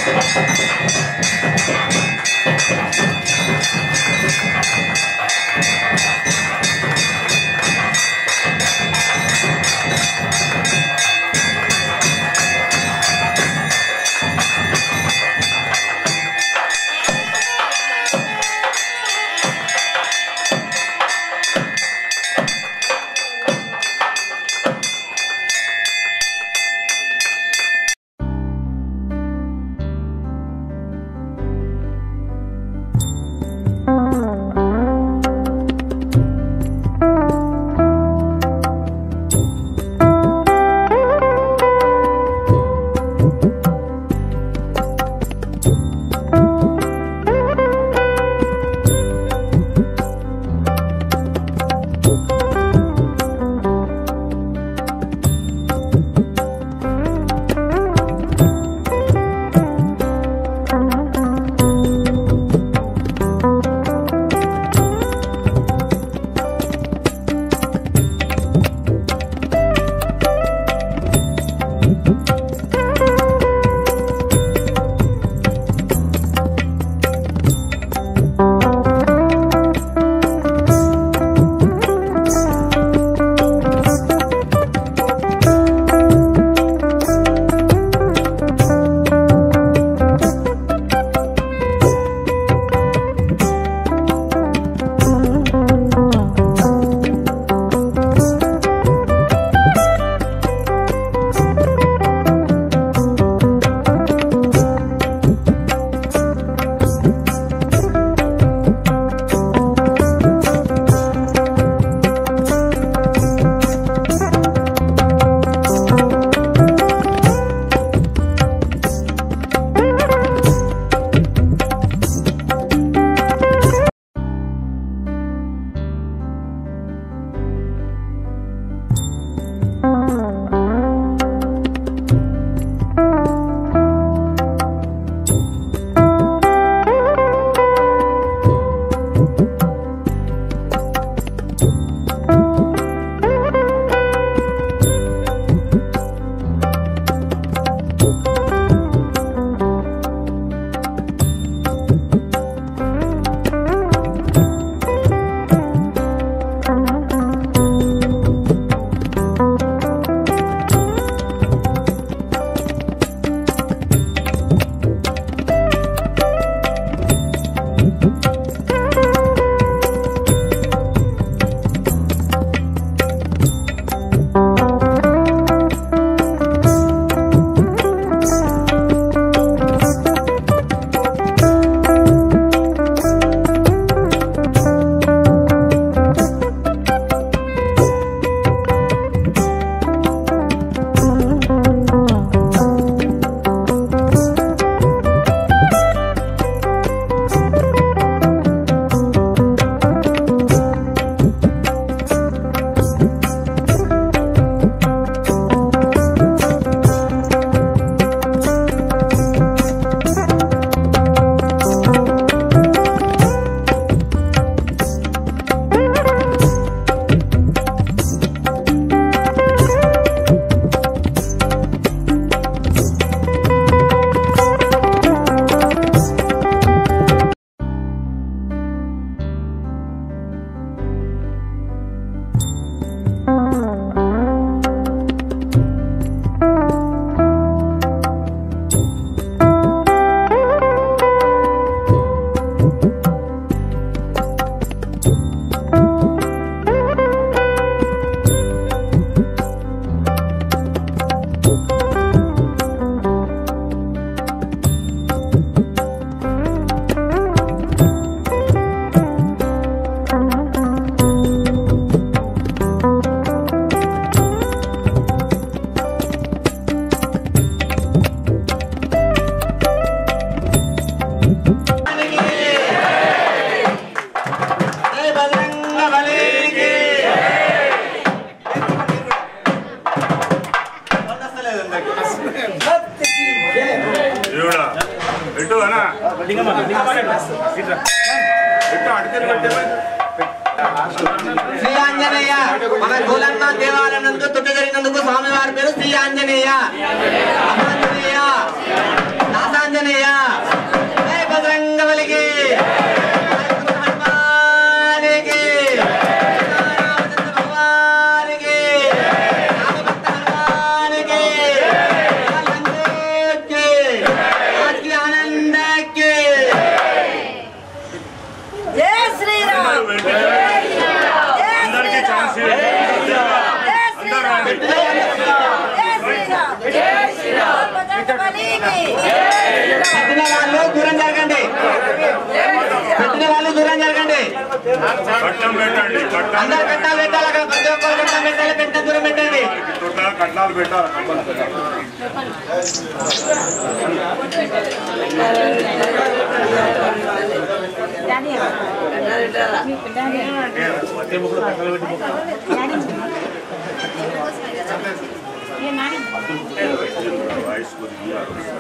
లింగమ్మ లింగమ్మ ఇట్రా ఇట్రా అడిగితే పెట్టే శ్రీ ఆంజనేయ మన గోలన్న దేవాలయం నందు తొట్టు జరిగినందుకు స్వామి వారి పేరు శ్రీ ఆంజనేయ అభాంజనేయ దాసాంజనేయ జై బజరంగ బలికి హనుమానికి సీతారామచంద్ర భగవానికి రామభక్త హనుమానికి ఆనందకి ఆజ్ఞ ఆనందకి జై శ్రీరామ్ అందరికీ ఛాన్స్ ఇవ్వండి. జై శ్రీరామ్ జై శ్రీరామ్ జై శ్రీరామ్ బజరంగబలికి పెట్టిన వాళ్ళు దూరం జరగండి పెట్టిన వాళ్ళు దూరం జరగండి కట్నం పెట్టండి కట్నం అందరు కట్టాలు పెట్టాలి అక్కడ ప్రతి ఒక్కరు కట్టాలు పెట్టాలి పెట్టిన దూరం పెట్టండి చుట్టూ కట్నాలు పెట్టాలి కంపల్సరీ. వాయిస్ కొద్దిగా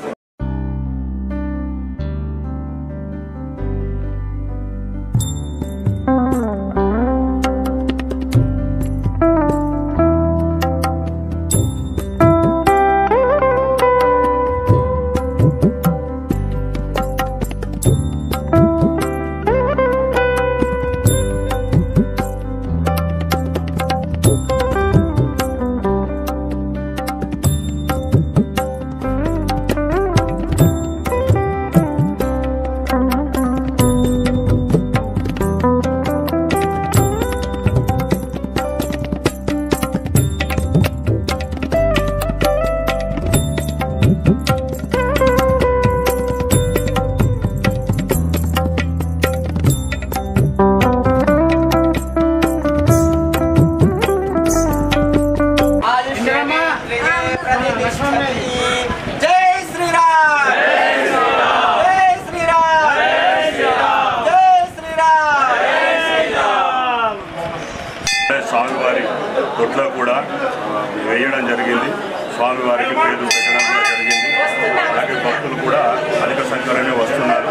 జై శ్రీరామ్ జై శ్రీరామ్ జై శ్రీరామ్ స్వామివారి తొట్లో కూడా ఆ, వేయడం జరిగింది స్వామివారికి పేరు పెట్టడం కూడా జరిగింది అలాగే భక్తులు కూడా అధిక సంఖ్యలోనే వస్తున్నారు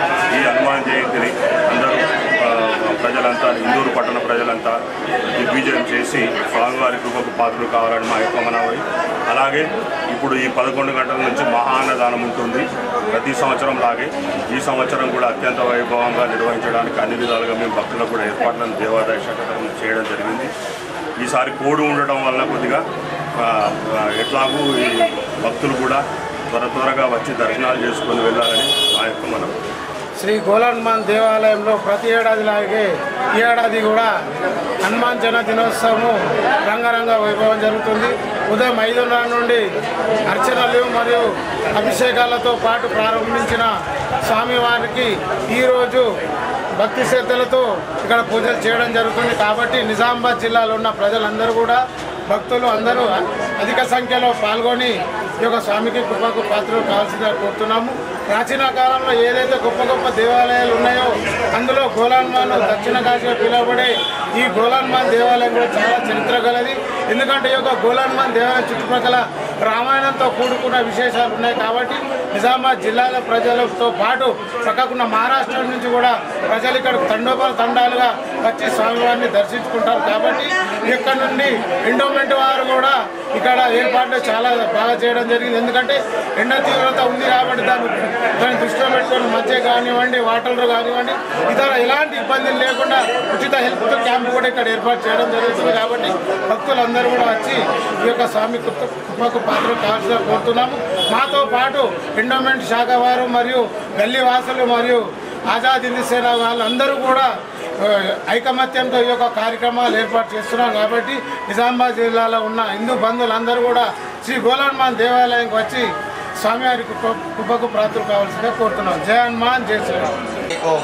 ఈ హనుమాన్ జయంతిని అందరూ ఆ, ప్రజలంతా ఇందూరు పట్టణ ప్రజలంతా దిగ్విజయం చేసి స్వామివారి కృపకు పాత్రలు కావాలని మా యొక్క మనవి అలాగే ఇప్పుడు ఈ పదకొండు గంటల నుంచి మహాన్నదానం ఉంటుంది ప్రతి సంవత్సరం లాగే ఈ సంవత్సరం కూడా అత్యంత వైభవంగా నిర్వహించడానికి అన్ని విధాలుగా మేము భక్తులకు కూడా ఏర్పాట్లను దేవాదాయ శాఖ తరఫున చేయడం జరిగింది ఈసారి కోడి ఉండటం వల్ల కొద్దిగా ఆ, ఆ, ఎట్లాగూ ఈ భక్తులు కూడా త్వర త్వరగా వచ్చి దర్శనాలు చేసుకొని వెళ్ళాలని మా యొక్క మనం శ్రీ గోలహనుమాన్ దేవాలయంలో ప్రతి ఏడాది లాగే ఈ ఏడాది కూడా హనుమాన్ జన దినోత్సవము రంగరంగ వైభవం జరుగుతుంది ఉదయం ఐదున్నర నుండి అర్చనలు మరియు అభిషేకాలతో పాటు ప్రారంభించిన స్వామివారికి ఈరోజు భక్తి శ్రద్ధలతో ఇక్కడ పూజలు చేయడం జరుగుతుంది కాబట్టి నిజామాబాద్ జిల్లాలో ఉన్న ప్రజలందరూ కూడా భక్తులు అందరూ అధిక సంఖ్యలో పాల్గొని ఈ యొక్క స్వామికి కృపకు పాత్రలు కావాల్సిందిగా కోరుతున్నాము ప్రాచీన కాలంలో ఏదైతే గొప్ప గొప్ప దేవాలయాలు ఉన్నాయో అందులో గోలాన్మాన్ దక్షిణ కాశీగా పిలువబడే ఈ గోలాన్మాన్ దేవాలయం కూడా చాలా చరిత్ర గలది ఎందుకంటే ఈ యొక్క గోలాన్మాన్ దేవాలయం చుట్టుపక్కల రామాయణంతో కూడుకున్న విశేషాలు ఉన్నాయి కాబట్టి నిజామాబాద్ జిల్లాల ప్రజలతో పాటు పక్కకున్న మహారాష్ట్ర నుంచి కూడా ప్రజలు ఇక్కడ తండోపాల తండాలుగా వచ్చి స్వామివారిని దర్శించుకుంటారు కాబట్టి ఇక్కడ నుండి ఎండోమెంట్ వారు కూడా ఇక్కడ ఏర్పాట్లు చాలా బాగా చేయడం జరిగింది ఎందుకంటే ఎండ తీవ్రత ఉంది కాబట్టి దాన్ని దాన్ని దృష్టిలో పెట్టుకొని మధ్య కానివ్వండి వాటర్లు కానివ్వండి ఇతర ఎలాంటి ఇబ్బందులు లేకుండా ఉచిత హెల్త్ క్యాంప్ కూడా ఇక్కడ ఏర్పాటు చేయడం జరుగుతుంది కాబట్టి భక్తులందరూ కూడా వచ్చి ఈ యొక్క స్వామి కృప- కృపకు పాత్ర కావాల్సిన కోరుతున్నాము మాతో పాటు ఎండోమెంట్ శాఖ వారు మరియు గల్లీ వాసులు మరియు ఆజాద్ హిందీ సేన వాళ్ళందరూ కూడా ఆ, ఐకమత్యంతో ఈ యొక్క కార్యక్రమాలు ఏర్పాటు చేస్తున్నాం కాబట్టి నిజామాబాద్ జిల్లాలో ఉన్న హిందూ బంధువులందరూ కూడా శ్రీ గోలహనుమాన్ దేవాలయంకి వచ్చి స్వామివారి కృప కృపకు ప్రాతులు కావాల్సిందిగా కోరుతున్నాం జయ హనుమాన్ జయ శ్రీరామ్ ఓం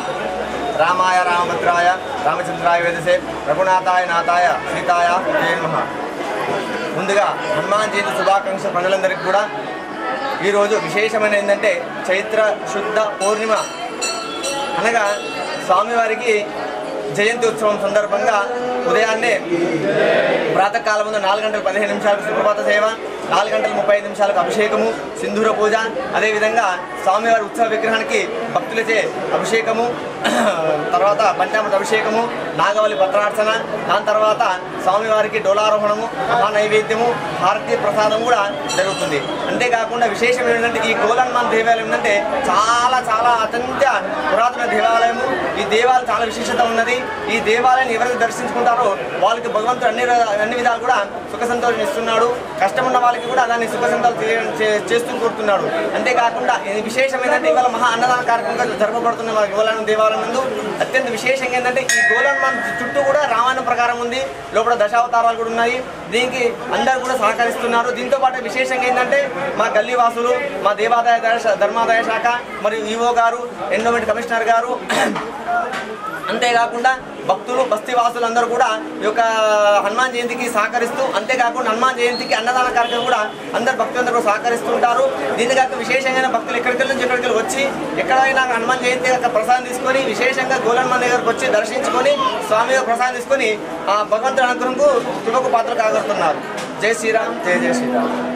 రామాయ రామభద్రాయ రామచంద్రాయ వేదసే రఘునాథాయ నాథాయ సీతాయ జయ నమః ముందుగా హనుమాన్ జయంతి శుభాకాంక్ష ప్రజలందరికీ కూడా ఈరోజు విశేషమైన ఏంటంటే చైత్ర శుద్ధ పూర్ణిమ అనగా స్వామివారికి జయంతి ఉత్సవం సందర్భంగా ఉదయాన్నే ప్రాతకాలం ముందు నాలుగు గంటల పదిహేను నిమిషాలకు సుప్రభాత సేవ నాలుగు గంటల ముప్పై ఐదు నిమిషాలకు అభిషేకము సింధూర పూజ అదేవిధంగా స్వామివారి ఉత్సవ విగ్రహానికి భక్తులచే అభిషేకము తర్వాత పంచామృత అభిషేకము నాగవల్లి పత్రార్చన దాని తర్వాత స్వామివారికి డోలారోహణము మహా నైవేద్యము హారతి ప్రసాదం కూడా జరుగుతుంది అంతేకాకుండా విశేషం ఏంటంటే ఈ గోలన్మాన్ దేవాలయం ఏంటంటే చాలా చాలా అత్యంత పురాతన దేవాలయము ఈ దేవాలయం చాలా విశేషత ఉన్నది ఈ దేవాలయాన్ని ఎవరైతే దర్శించుకుంటారో వాళ్ళకి భగవంతుడు అన్ని ర- అన్ని విధాలు కూడా సుఖ సంతోషం ఇస్తున్నాడు కష్టం ఉన్న వాళ్ళకి కూడా దాన్ని సుఖ సంతోషం చే- చే- చేస్తూ కోరుతున్నాడు అంతేకాకుండా ఇది విశేషం ఏంటంటే ఇవాళ మహా అన్నదాన కార్యక్రమంగా జరపబడుతున్న మన గోలానం దేవాలయం నందు అత్యంత విశేషంగా ఏంటంటే ఈ గోలానం చుట్టూ కూడా రామాయణం ప్రకారం ఉంది లోపల దశావతారాలు కూడా ఉన్నాయి దీనికి అందరూ కూడా సహకరిస్తున్నారు దీంతో పాటు విశేషంగా ఏంటంటే మా గల్లీ వాసులు మా దేవాదాయ దయ- ధర్మాదాయ శాఖ మరియు ఈవో గారు ఎండోమెంట్ కమిషనర్ గారు అంతేకాకుండా భక్తులు బస్తీవాసులు అందరూ కూడా ఈ యొక్క హనుమాన్ జయంతికి సహకరిస్తూ అంతేకాకుండా హనుమాన్ జయంతికి అన్నదాన కార్యక్రమం కూడా అందరు భక్తులందరూ కూడా సహకరిస్తూ ఉంటారు దీని కాక విశేషంగా భక్తులు ఎక్కడికి నుంచి ఎక్కడికి వచ్చి ఎక్కడైనా హనుమాన్ జయంతి యొక్క ప్రసాదం తీసుకొని విశేషంగా గోలన్మాన్ దగ్గరకు వచ్చి దర్శించుకొని స్వామి యొక్క ప్రసాదం తీసుకొని ఆ భగవంతుడి అనుగ్రహంకు కృపకు పాత్ర కాగలుగుతున్నారు జై శ్రీరామ్ జై జై శ్రీరామ్